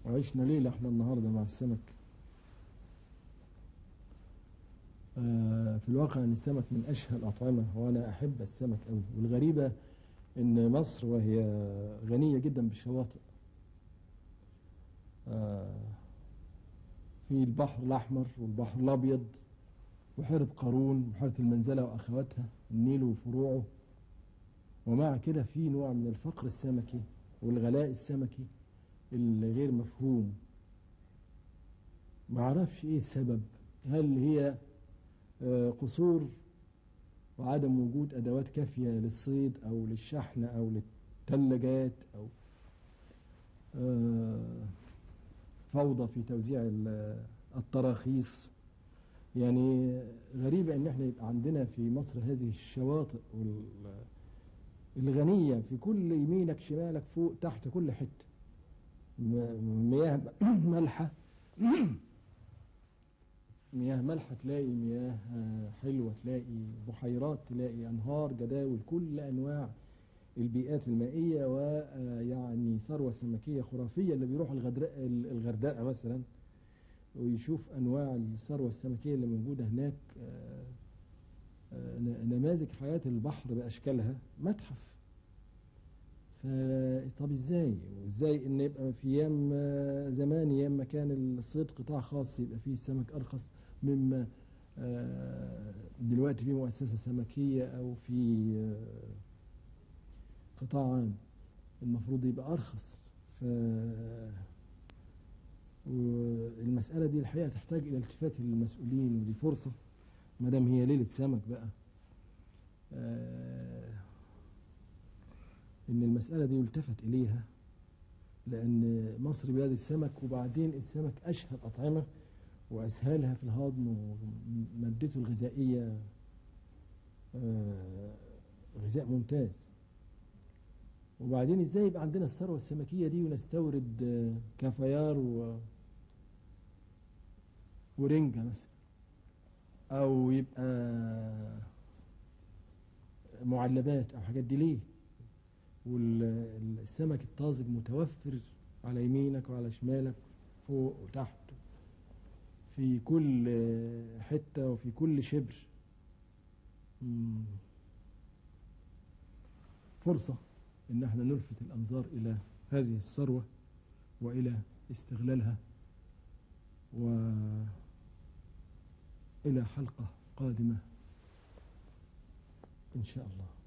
وعشنا ليلة احنا النهاردة مع السمك آه، في الواقع ان السمك من اشهى الاطعمة وانا احب السمك قوي والغريبة ان مصر وهي غنية جدا بالشواطئ آه، في البحر الاحمر والبحر الابيض بحيرة قارون بحيرة المنزلة واخواتها النيل وفروعه ومع كده في نوع من الفقر السمكي والغلاء السمكي الغير مفهوم ما اعرفش ايه السبب هل هي آه، قصور وعدم وجود ادوات كافيه للصيد او للشحن او للثلاجات او آه، فوضى في توزيع ال- التراخيص يعني غريبة ان احنا يبقى عندنا في مصر هذه الشواطئ وال- الغنية في كل يمينك شمالك فوق تحت كل حتة م- مياه مالحة مياه مالحة تلاقي مياه آه، حلوة تلاقي بحيرات تلاقي أنهار جداول كل أنواع البيئات المائية ويعني ثروة سمكية خرافية اللي بيروح الغردقة الغردقة مثلا ويشوف أنواع الثروة السمكية اللي موجودة هناك آه، آه، ن- نماذج حياة البحر بأشكالها متحف ف- طب ازاي وازاي ان يبقى في ايام آه، زمان ايام ما كان الصيد قطاع خاص يبقى فيه السمك ارخص مما آه، دلوقتي في مؤسسة سمكية او في آه، قطاع عام المفروض يبقى ارخص ف والمسألة دي الحقيقة تحتاج إلى التفات المسؤولين ودي فرصة ما دام هي ليلة سمك بقى آه، إن المسألة دي يلتفت إليها لأن مصر بلاد السمك وبعدين السمك أشهى الأطعمة وأسهلها في الهضم ومادته الغذائية آه، غذاء ممتاز وبعدين ازاي يبقى عندنا الثروة السمكية دي ونستورد آه، كافيار و ورنجة مثلا أو يبقى معلبات أو حاجات دي ليه والسمك الطازج متوفر على يمينك وعلى شمالك فوق وتحت في كل آه، حتة وفي كل شبر مم. فرصة إن احنا نلفت الأنظار إلى هذه الثروة وإلى استغلالها وإلى حلقة قادمة إن شاء الله